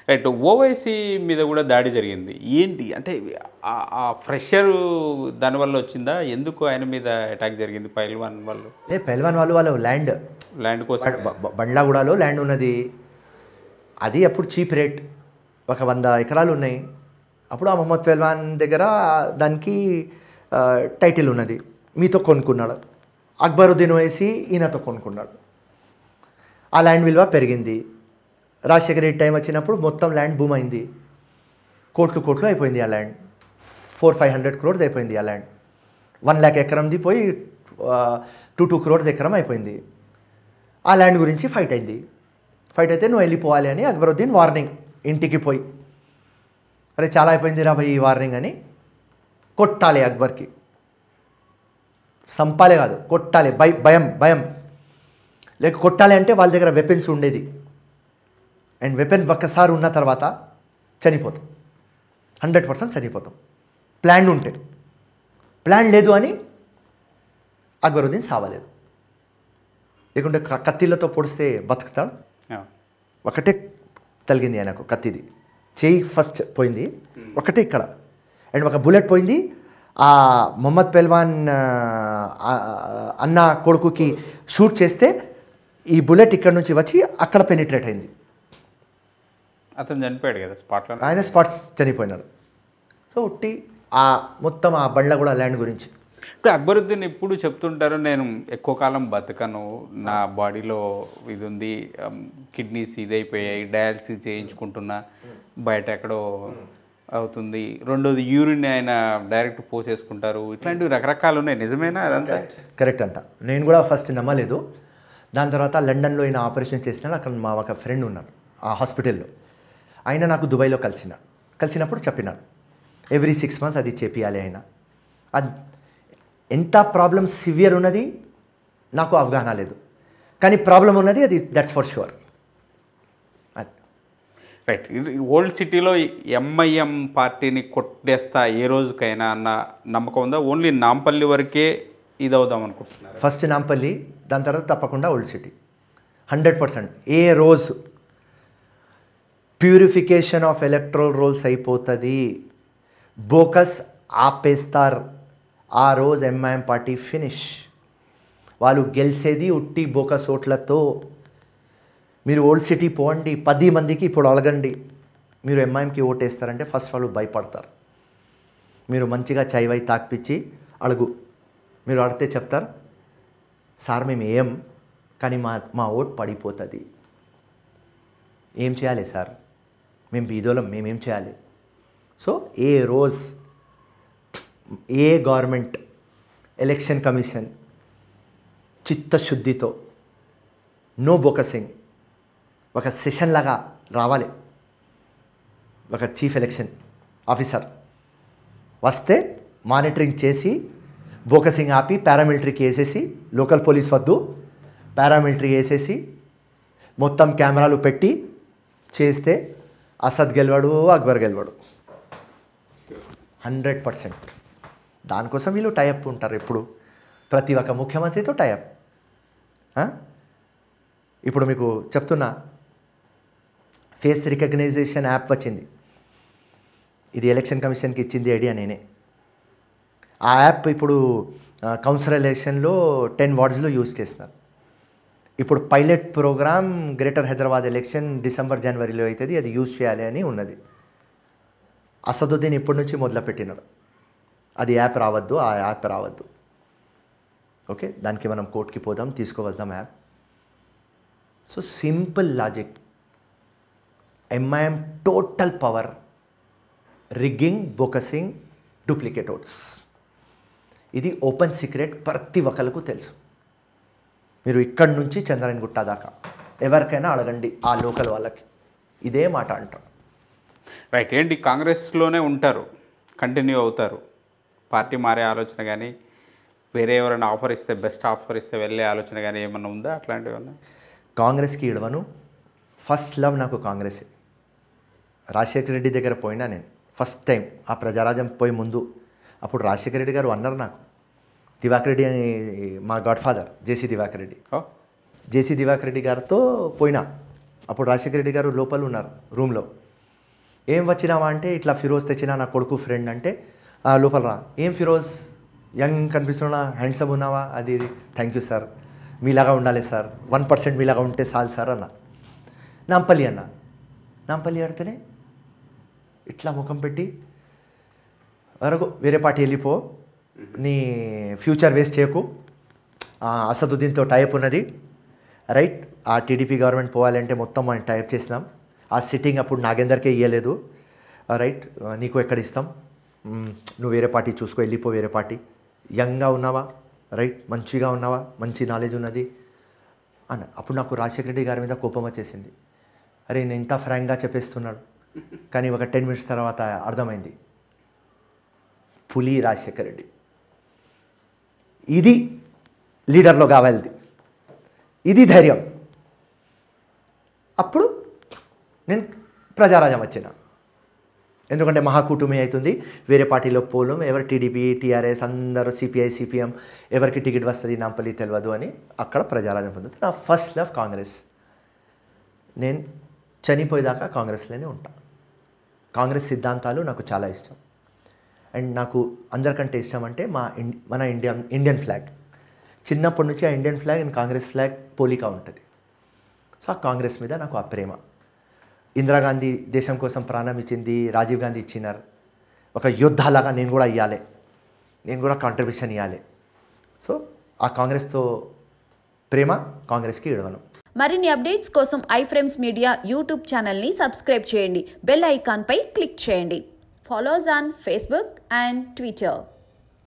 Right Owaisi మీద కూడా దాడి జరిగింది ఏంటి అంటే ఆ- ఆ ఫ్రెషర్ దానివల్ల వచ్చిందా ఎందుకు ఆయన మీద అటాక్ జరిగింది పైల్వాన్ వాళ్ళు లే పెల్వాన్ వాళ్ళు వాళ్ళ ల్యాండ్ ల్యాండ్ కోసం బ- బ- బండ్లాగూడలో ల్యాండ్ ఉన్నది అది అప్పుడు చీప్ రేట్ ఒక వంద ఎకరాలు ఉన్నాయి అప్పుడు ఆ మొహమ్మద్ పెల్వాన్ దగ్గర దానికి ఆ, టైటిల్ ఉన్నది మీతో కొనుక్కున్నాడు అక్బరుద్దీన్ వేసి ఈయనతో కొనుక్కున్నాడు ఆ ల్యాండ్ విలువ పెరిగింది రాజశేఖర రెడ్డి టైం వచ్చినప్పుడు మొత్తం ల్యాండ్ భూమి అయింది కోట్లు కోట్లు అయిపోయింది ఆ land four five hundred crores అయిపోయింది ఆ ల్యాండ్ వన్ ల్యాక్ ఎకరంది పోయి టూ టూ క్రోర్స్ ఎకరం అయిపోయింది ఆ ల్యాండ్ గురించి ఫైట్ అయింది ఫైట్ అయితే నువ్వు వెళ్ళిపోవాలి అని అక్బరుద్దీన్ వార్నింగ్ ఇంటికి పోయి అరే చాలా అయిపోయింది రా భయ్ ఈ వార్నింగ్ అని కొట్టాలి అక్బర్కి సంపాలే కాదు కొట్టాలి భయ భయం భయం లేక కొట్టాలి అంటే వాళ్ళ దగ్గర వెపన్స్ ఉండేది అండ్ వెపన్ ఒక్కసారి ఉన్న తర్వాత చనిపోతాం హండ్రెడ్ పర్సెంట్ చనిపోతాం ప్లాన్ ఉంటే ప్లాన్ లేదు అని అక్బరుద్దీన్ సావలేదు లేకుంటే క- కత్తిలతో పొడిస్తే బతుకుతాడు ఆ. ఒకటే తలిగింది ఆయనకు కత్తిది చేయి ఫస్ట్ పోయింది ఒకటే ఇక్కడ అండ్ ఒక బుల్లెట్ పోయింది ఆ మొహమ్మద్ పెల్వాన్ ఆ, ఆ, అన్న కొడుకుకి షూట్ చేస్తే ఈ బుల్లెట్ ఇక్కడ నుంచి వచ్చి అక్కడ పెనిట్రేట్ అయింది అతను చనిపోయాడు కదా స్పాట్లో ఆయన స్పాట్స్ చనిపోయినాడు సో ఉట్టి ఆ మొత్తం ఆ బండ్ల కూడా ల్యాండ్ గురించి ఇప్పుడు అక్బరుద్దీన్ ఇప్పుడు చెప్తుంటారు నేను ఎక్కువ కాలం బతకను నా బాడీలో ఇది ఉంది కిడ్నీస్ ఇదైపోయాయి డయాలసిస్ చేయించుకుంటున్నా బయట ఎక్కడో అవుతుంది రెండోది యూరిన్ ఆయన డైరెక్ట్ పోసేసుకుంటారు ఇట్లాంటివి రకరకాలు ఉన్నాయి నిజమేనా అదంతా కరెక్ట్ అంట నేను కూడా ఫస్ట్ నమ్మలేదు దాని తర్వాత లండన్లో ఈయన ఆపరేషన్ చేసినాడు అక్కడ మా ఒక ఫ్రెండ్ ఉన్నాడు ఆ హాస్పిటల్లో ఆయన నాకు దుబాయ్లో కలిసినాడు కలిసినప్పుడు చెప్పినాడు ఎవ్రీ సిక్స్ మంత్స్ అది చేపియాలి ఆయన అది ఎంత ప్రాబ్లం సివియర్ ఉన్నది నాకు అవగాహన లేదు కానీ ప్రాబ్లం ఉన్నది అది దట్స్ ఫర్ షూర్ అది రైట్ ఓల్డ్ సిటీలో ఎంఐఎం పార్టీని కొట్టేస్తా ఏ రోజుకైనా అన్న నమ్మకం ఉందా ఓన్లీ నాంపల్లి వరకే ఇది అవుదాం అనుకుంటున్నారు ఫస్ట్ నాంపల్లి దాని తర్వాత తప్పకుండా ఓల్డ్ సిటీ హండ్రెడ్ పర్సెంట్ ఏ రోజు ప్యూరిఫికేషన్ ఆఫ్ ఎలక్ట్రల్ రోల్స్ అయిపోతుంది బోకస్ ఆపేస్తారు ఆ రోజు ఎంఐఎం పార్టీ ఫినిష్ వాళ్ళు గెలిచేది ఉట్టి బోకస్ ఓట్లతో మీరు ఓల్డ్ సిటీ పోండి పది మందికి ఇప్పుడు అలగండి మీరు ఎంఐఎంకి ఓటేస్తారంటే ఫస్ట్ వాళ్ళు భయపడతారు మీరు మంచిగా చై వై తాకిపించి అడుగు మీరు అడిగితే చెప్తారు సార్ మేము ఏం కానీ మా మా ఓట్ పడిపోతుంది ఏం చేయాలి సార్ మేము బీదోలం మేమేం చేయాలి సో ఏ రోజ్ ఏ గవర్నమెంట్ ఎలక్షన్ కమిషన్ చిత్తశుద్ధితో నో బోకసింగ్ ఒక సెషన్ లాగా రావాలి ఒక చీఫ్ ఎలక్షన్ ఆఫీసర్ వస్తే మానిటరింగ్ చేసి బోకసింగ్ ఆపి పారామిలిటరీకి వేసేసి లోకల్ పోలీస్ వద్దు పారామిలిటరీ వేసేసి మొత్తం కెమెరాలు పెట్టి చేస్తే అసద్ గెలవాడు అక్బర్ గెలవాడు హండ్రెడ్ పర్సెంట్ దానికోసం వీళ్ళు టైఅప్ ఉంటారు ఎప్పుడు ప్రతి ఒక్క ముఖ్యమంత్రితో టైఅప్ ఇప్పుడు మీకు చెప్తున్నా ఫేస్ రికగ్నైజేషన్ యాప్ వచ్చింది ఇది ఎలక్షన్ కమిషన్కి ఇచ్చింది ఐడియా నేనే ఆ యాప్ ఇప్పుడు ఆ, కౌన్సిల్ ఎలక్షన్లో టెన్ వార్డ్స్లో యూజ్ చేస్తున్నారు ఇప్పుడు pilot programme greater Hyderabad election December జనవరిలో అవుతుంది అది యూజ్ చేయాలి అని ఉన్నది అసదుద్దీన్ ఇప్పటి నుంచి మొదలుపెట్టినాడు అది యాప్ రావద్దు ఆ యాప్ రావద్దు ఓకే దానికి మనం కోర్టుకి పోదాం తీసుకువద్దాం యాప్ so simple logic MIM total power rigging bogusing duplicate votes ఇది ఓపెన్ సీక్రెట్ ప్రతి ఒక్కరికి తెలుసు మీరు ఇక్కడి నుంచి చంద్రన్ గుట్ట దాకా ఎవరికైనా అడగండి ఆ లోకల్ వాళ్ళకి ఇదే మాట అంటాం రైట్ ఏంటి కాంగ్రెస్లోనే ఉంటారు కంటిన్యూ అవుతారు పార్టీ మారే ఆలోచన కానీ వేరే ఎవరైనా ఆఫర్ ఇస్తే బెస్ట్ ఆఫర్ ఇస్తే వెళ్ళే ఆలోచన కానీ ఏమన్నా ఉందా అట్లాంటివి ఏమన్నా కాంగ్రెస్కి ఇడవను ఫస్ట్ లవ్ నాకు కాంగ్రెసే రాజశేఖర రెడ్డి దగ్గర పోయినా నేను ఫస్ట్ టైం ఆ ప్రజారాజ్యం పోయి ముందు అప్పుడు రాజశేఖర రెడ్డి గారు అన్నారు నాకు దివాకర్ రెడ్డి అని మా godfather JC Diwakar Reddy ఓ జేసీ దివాకర్ రెడ్డి గారితో పోయినా అప్పుడు రాజశేఖర రెడ్డి గారు లోపల ఉన్నారు రూమ్లో ఏం వచ్చినావా అంటే ఇట్లా ఫిరోజ్ తెచ్చిన నా కొడుకు ఫ్రెండ్ అంటే "ఆ, లోపల రా ఏం ఫిరోజ్ యంగ్ కనిపిస్తున్నా హ్యాండ్సమ్ ఉన్నావా అది ఇది థ్యాంక్ యూ సార్ మీలాగా ఉండాలి సార్ వన్ పర్సెంట్ మీలాగా ఉంటే చాలు సార్ అన్న నాంపల్లి అన్న నాంపల్లి ఆడితేనే ఇట్లా ముఖం పెట్టి వరకు వేరే పార్టీ వెళ్ళిపో నీ ఫ్యూచర్ వేస్ట్ చేయకు ఆ, అసదుద్దీన్తో టైప్ ఉన్నది రైట్ ఆ టీడీపీ గవర్నమెంట్ పోవాలంటే మొత్తం మనం టైప్ చేసినాం ఆ సిట్టింగ్ అప్పుడు నాగేందర్కే ఇవ్వలేదు రైట్ నీకు ఎక్కడ ఇస్తాం మ్, నువ్వు వేరే పార్టీ చూసుకో వెళ్ళిపో వేరే పార్టీ యంగ్గా ఉన్నావా రైట్ మంచిగా ఉన్నావా మంచి నాలెడ్జ్ ఉన్నది అన్న అప్పుడు నాకు రాజశేఖర రెడ్డి గారి మీద కోపం వచ్చేసింది అరే నేను ఇంత ఫ్రాంక్గా చెప్పేస్తున్నాడు కానీ ఒక టెన్ మినిట్స్ తర్వాత అర్థమైంది పులి రాజశేఖర రెడ్డి ఇది లీడర్లో కావాలిది ఇది ధైర్యం అప్పుడు నేను ప్రజారాజ్యం వచ్చిన ఎందుకంటే మహాకూటమి అవుతుంది వేరే పార్టీలో పోలం ఎవరు టీడీపీ టీఆర్ఎస్ అందరూ సిపిఐ సిపిఎం ఎవరికి టికెట్ వస్తుంది నాంపల్లి తెలియదు అని అక్కడ ప్రజారాజ్యం పొందుతుంది నా ఫస్ట్ లవ్ కాంగ్రెస్ నేను చనిపోయేదాకా కాంగ్రెస్లోనే ఉంటా కాంగ్రెస్ సిద్ధాంతాలు నాకు చాలా ఇష్టం అండ్ నాకు అందరికంటే ఇష్టం అంటే మా ఇన్ మన ఇండియన్ ఇండియన్ ఫ్లాగ్ చిన్నప్పటి నుంచి ఆ Indian flag and Congress flag పోలిక ఉంటుంది సో ఆ కాంగ్రెస్ మీద నాకు ఆ ప్రేమ ఇందిరాగాంధీ దేశం కోసం ప్రాణం ఇచ్చింది రాజీవ్ గాంధీ ఇచ్చినారు ఒక యోద్ధాలాగా నేను కూడా ఇవ్వాలి నేను కూడా కాంట్రిబ్యూషన్ ఇవ్వాలి సో ఆ కాంగ్రెస్తో ప్రేమ కాంగ్రెస్కి ఇడవను మరిన్ని అప్డేట్స్ కోసం ఐఫ్రేమ్స్ మీడియా యూట్యూబ్ ఛానల్ని సబ్స్క్రైబ్ చేయండి బెల్ ఐకాన్పై క్లిక్ చేయండి follows on Facebook and Twitter